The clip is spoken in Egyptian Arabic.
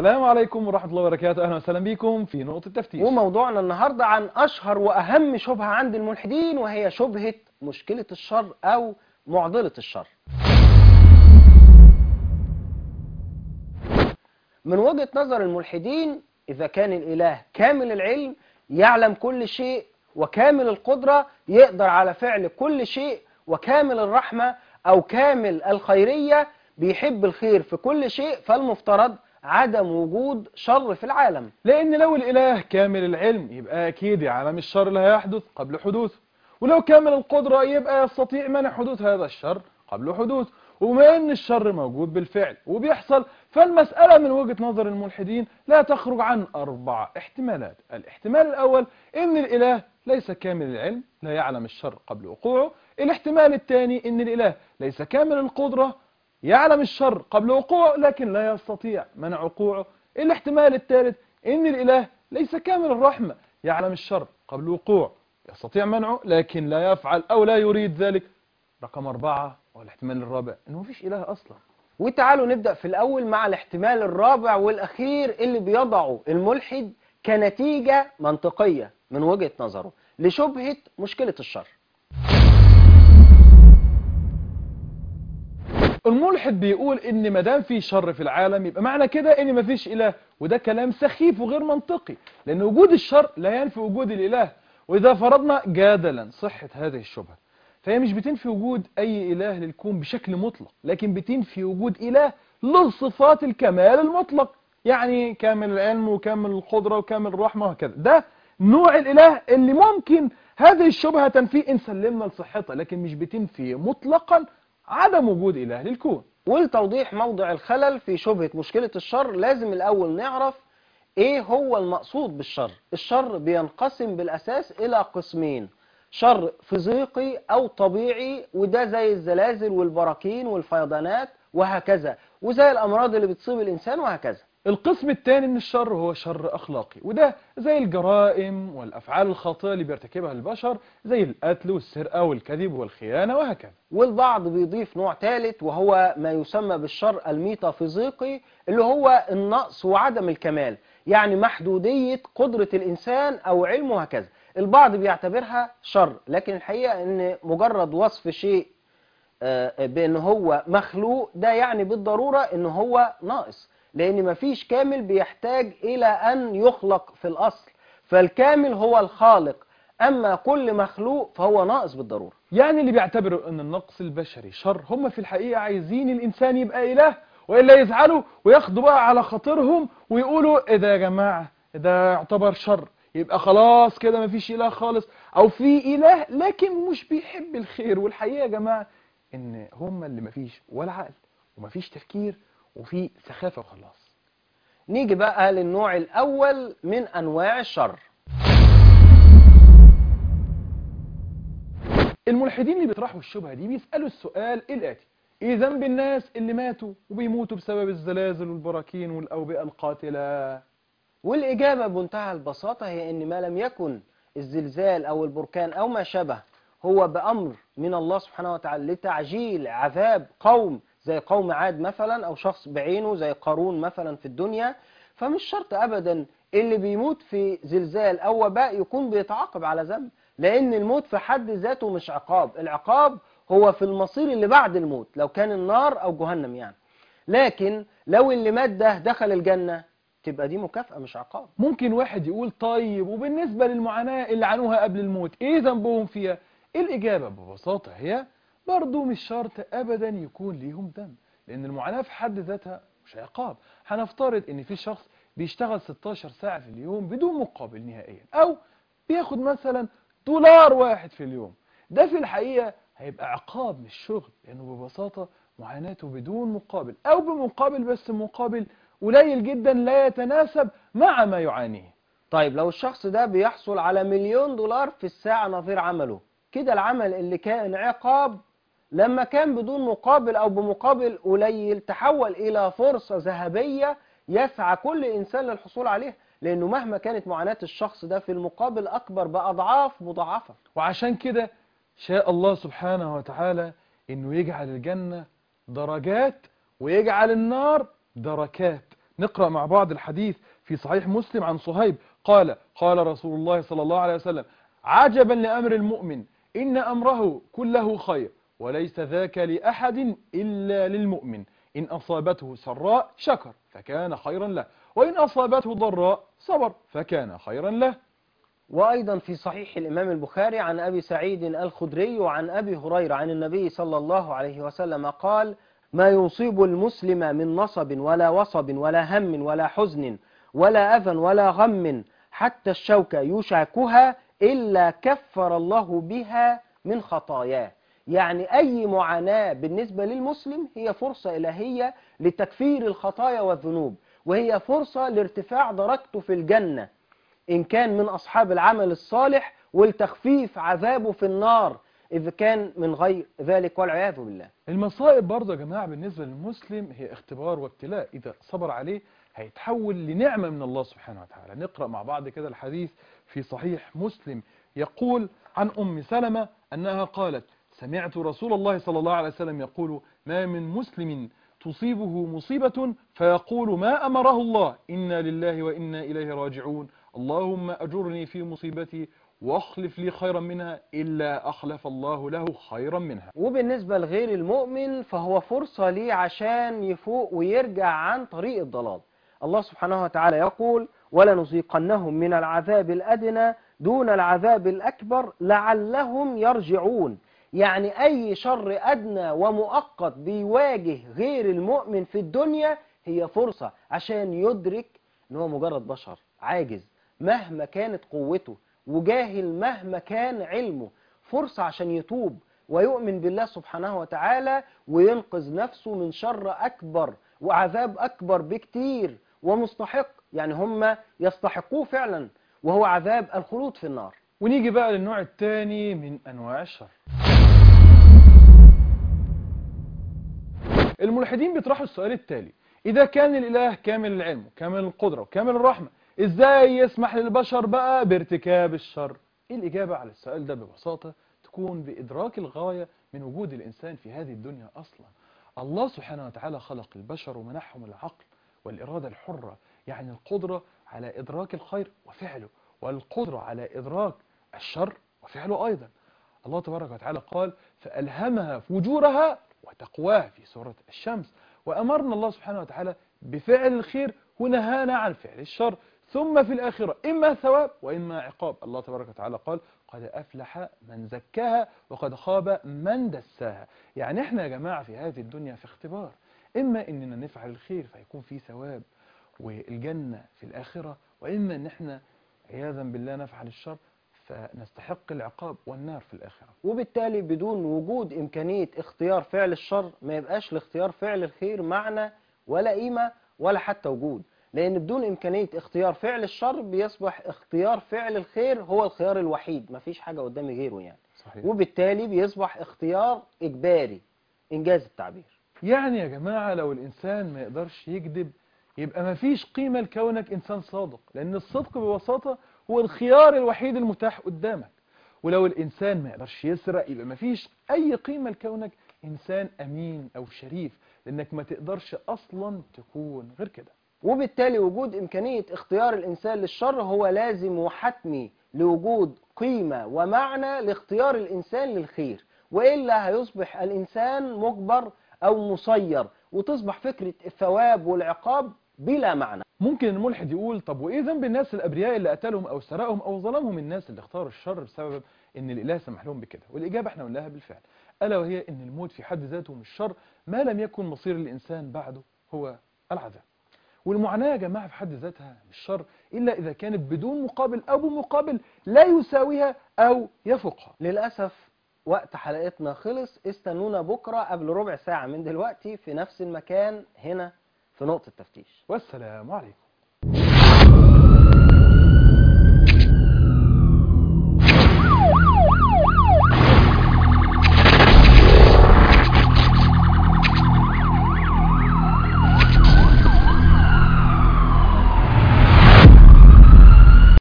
السلام عليكم ورحمة الله وبركاته أهلا وسهلا بكم في نقطة تفتيش وموضوعنا النهاردة عن أشهر وأهم شبهة عند الملحدين وهي شبهة مشكلة الشر أو معضلة الشر من وجهة نظر الملحدين إذا كان الإله كامل العلم يعلم كل شيء وكامل القدرة يقدر على فعل كل شيء وكامل الرحمة أو كامل الخيرية بيحب الخير في كل شيء فالمفترض عدم وجود شر في العالم لأن لو الإله كامل العلم يبقى أكيد يعلم الشر اللي هيحدث قبل حدوثه ولو كامل القدرة يبقى يستطيع منع حدوث هذا الشر قبل حدوثه وبما أن الشر موجود بالفعل وبيحصل فالمسألة من وجهة نظر الملحدين لا تخرج عن أربع احتمالات الاحتمال الأول أن الإله ليس كامل العلم لا يعلم الشر قبل وقوعه الاحتمال الثاني أن الإله ليس كامل القدرة يعلم الشر قبل وقوعه لكن لا يستطيع منع وقوعه الاحتمال الثالث ان الاله ليس كامل الرحمة يعلم الشر قبل وقوعه يستطيع منعه لكن لا يفعل او لا يريد ذلك رقم اربعة والاحتمال الرابع انه مفيش اله اصلا وتعالوا نبدأ في الأول مع الاحتمال الرابع والأخير اللي بيضعه الملحد كنتيجة منطقية من وجهة نظره لشبهة مشكلة الشر الملحد بيقول ان ما دام في شر في العالم يبقى معنى كده ان مفيش اله وده كلام سخيف وغير منطقي لان وجود الشر لا ينفي وجود الاله واذا فرضنا جدلا صحة هذه الشبهة فهي مش بتنفي وجود اي اله للكون بشكل مطلق لكن بتنفي وجود اله له صفات الكمال المطلق يعني كامل العلم وكامل القدرة وكامل الرحمة وهكذا ده نوع الاله اللي ممكن هذه الشبهة تنفيه ان سلمنا لصحتها لكن مش بتنفي مطلقا عدم وجود إله للكون ولتوضيح موضع الخلل في شبهة مشكلة الشر لازم الأول نعرف إيه هو المقصود بالشر الشر بينقسم بالأساس إلى قسمين شر فيزيقي أو طبيعي وده زي الزلازل والبراكين والفيضانات وهكذا وزي الأمراض اللي بتصيب الإنسان وهكذا القسم الثاني من الشر هو شر أخلاقي وده زي الجرائم والأفعال الخاطئة اللي بيرتكبها البشر زي القتل والسرقة والكذب والخيانة وهكذا والبعض بيضيف نوع ثالث وهو ما يسمى بالشر الميتافيزيقي اللي هو النقص وعدم الكمال يعني محدودية قدرة الإنسان أو علمه وهكذا البعض بيعتبرها شر لكن الحقيقة أن مجرد وصف شيء بأن هو مخلوق ده يعني بالضرورة أن هو ناقص لأن مفيش كامل بيحتاج إلى أن يخلق في الأصل فالكامل هو الخالق أما كل مخلوق فهو ناقص بالضرورة يعني اللي بيعتبروا أن النقص البشري شر هم في الحقيقة عايزين الإنسان يبقى إله وإلا يزعلوا وياخدوا بقى على خاطرهم ويقولوا إيه ده يا جماعة ده يعتبر شر يبقى خلاص كده مفيش إله خالص أو في إله لكن مش بيحب الخير والحقيقة يا جماعة إن هم اللي مفيش ولا عقل ومفيش تفكير وفي سخافة وخلاص نيجي بقى للنوع الأول من أنواع الشر الملحدين اللي بيطرحوا الشبهة دي بيسألوا السؤال الآتي إيه ذنب الناس اللي ماتوا وبيموتوا بسبب الزلازل والبراكين والأوبئة القاتلة والإجابة بمنتهى البساطة هي أن ما لم يكن الزلزال أو البركان أو ما شبه هو بأمر من الله سبحانه وتعالى لتعجيل عذاب قوم زي قوم عاد مثلا او شخص بعينه زي قارون مثلا في الدنيا فمش شرط ابدا اللي بيموت في زلزال او وباء يكون بيتعاقب على ذنب لان الموت في حد ذاته مش عقاب العقاب هو في المصير اللي بعد الموت لو كان النار او جهنم يعني لكن لو اللي مات ده دخل الجنة تبقى دي مكافأة مش عقاب ممكن واحد يقول طيب وبالنسبة للمعاناة اللي عانوها قبل الموت ايه ذنبهم فيها الإجابة ببساطة هي برضه مش شرط ابدا يكون ليهم ذنب لان المعاناة في حد ذاتها مش عقاب هنفترض ان في شخص بيشتغل 16 ساعة في اليوم بدون مقابل نهائيا او بياخد مثلا دولار واحد في اليوم ده في الحقيقة هيبقى عقاب مش شغل لانه ببساطة معاناته بدون مقابل او بمقابل بس مقابل قليل جدا لا يتناسب مع ما يعانيه طيب لو الشخص ده بيحصل على مليون دولار في الساعة نظير عمله كده العمل اللي كان عقاب لما كان بدون مقابل أو بمقابل قليل تحول إلى فرصة ذهبية يسعى كل إنسان للحصول عليها لأنه مهما كانت معاناة الشخص ده في المقابل أكبر بأضعاف مضاعفة وعشان كده شاء الله سبحانه وتعالى إنه يجعل الجنة درجات ويجعل النار دركات نقرأ مع بعض الحديث في صحيح مسلم عن صهيب قال قال رسول الله صلى الله عليه وسلم عجبا لأمر المؤمن إن أمره كله خير وليس ذاك لأحد إلا للمؤمن إن أصابته سراء شكر فكان خيرا له وإن أصابته ضراء صبر فكان خيرا له وأيضا في صحيح الإمام البخاري عن أبي سعيد الخدري وعن أبي هريرة عن النبي صلى الله عليه وسلم قال ما يصيب المسلم من نصب ولا وصب ولا هم ولا حزن ولا أذى ولا غم حتى الشوكة يشاكها إلا كفر الله بها من خطاياه يعني أي معاناة بالنسبة للمسلم هي فرصة إلهية لتكفير الخطايا والذنوب وهي فرصة لارتفاع درجته في الجنة إن كان من أصحاب العمل الصالح والتخفيف عذابه في النار إذا كان من غير ذلك والعياذ بالله المصائب برضه يا جماعة بالنسبة للمسلم هي اختبار وابتلاء إذا صبر عليه هيتحول لنعمة من الله سبحانه وتعالى نقرأ مع بعض كده الحديث في صحيح مسلم يقول عن أم سلمة أنها قالت سمعت رسول الله صلى الله عليه وسلم يقول ما من مسلم تصيبه مصيبة فيقول ما أمره الله إنا لله وإنا إليه راجعون اللهم أجرني في مصيبتي واخلف لي خيرا منها إلا أخلف الله له خيرا منها وبالنسبة لغير المؤمن فهو فرصة ليه عشان يفوق ويرجع عن طريق الضلال الله سبحانه وتعالى يقول ولنذيقنهم من العذاب الأدنى دون العذاب الأكبر لعلهم يرجعون يعني أي شر أدنى ومؤقت بيواجه غير المؤمن في الدنيا هي فرصة عشان يدرك ان هو مجرد بشر عاجز مهما كانت قوته وجاهل مهما كان علمه فرصة عشان يتوب ويؤمن بالله سبحانه وتعالى وينقذ نفسه من شر أكبر وعذاب أكبر بكتير ومستحق يعني هم يستحقوه فعلا وهو عذاب الخلود في النار ونيجي بقى للنوع الثاني من أنواع الشر الملحدين بيطرحوا السؤال التالي إذا كان الإله كامل العلم وكامل القدرة وكامل الرحمة إزاي يسمح للبشر بقى بارتكاب الشر الإجابة على السؤال ده ببساطة تكون بإدراك الغاية من وجود الإنسان في هذه الدنيا أصلا الله سبحانه وتعالى خلق البشر ومنحهم العقل والإرادة الحرة يعني القدرة على إدراك الخير وفعله والقدرة على إدراك الشر وفعله أيضا الله تبارك وتعالى قال فألهمها فجورها وتقواها في سورة الشمس وأمرنا الله سبحانه وتعالى بفعل الخير ونهانا عن فعل الشر ثم في الآخرة إما ثواب وإما عقاب الله تبارك وتعالى قال قد أفلح من زكاها وقد خاب من دساها يعني احنا يا جماعة في هذه الدنيا في اختبار إما إننا نفعل الخير فيكون في ثواب والجنة في الآخرة وإما إن احنا عياذا بالله نفعل الشر فنستحق العقاب والنار في الآخرة وبالتالي بدون وجود إمكانية اختيار فعل الشر ما يبقاش لاختيار فعل الخير معنى ولا قيمة ولا حتى وجود لأن بدون إمكانية اختيار فعل الشر بيصبح اختيار فعل الخير هو الخيار الوحيد مفيش حاجة قدامي غيره يعني صحيح وبالتالي بيصبح اختيار إجباري إنجاز التعبير يعني يا جماعة لو الإنسان ما يقدرش يكذب يبقى ما فيش قيمة لكونك إنسان صادق لأن الصدق ببساطة هو الخيار الوحيد المتاح قدامك ولو الإنسان ما يقدرش يسرق يبقى ما فيش أي قيمة لكونك إنسان أمين أو شريف لأنك ما تقدرش أصلا تكون غير كده وبالتالي وجود إمكانية اختيار الإنسان للشر هو لازم وحتمي لوجود قيمة ومعنى لاختيار الإنسان للخير وإلا هيصبح الإنسان مجبر أو مسير وتصبح فكرة الثواب والعقاب بلا معنى ممكن الملحد يقول طب وإيه ذنب الناس الأبرياء اللي قتلهم أو سرقهم أو ظلمهم الناس اللي اختاروا الشر بسبب إن الإله سمح لهم بكده والإجابة احنا قلناها بالفعل ألا وهي إن الموت في حد ذاته مش شر ما لم يكن مصير الإنسان بعده هو العذاب والمعاناة يا جماعة في حد ذاتها مش شر إلا إذا كانت بدون مقابل أو بمقابل لا يساويها أو يفوقها للأسف وقت حلقتنا خلص استنونا بكرة قبل ربع ساعة من دلوقتي في نفس المكان هنا في نقطة تفتيش والسلام عليكم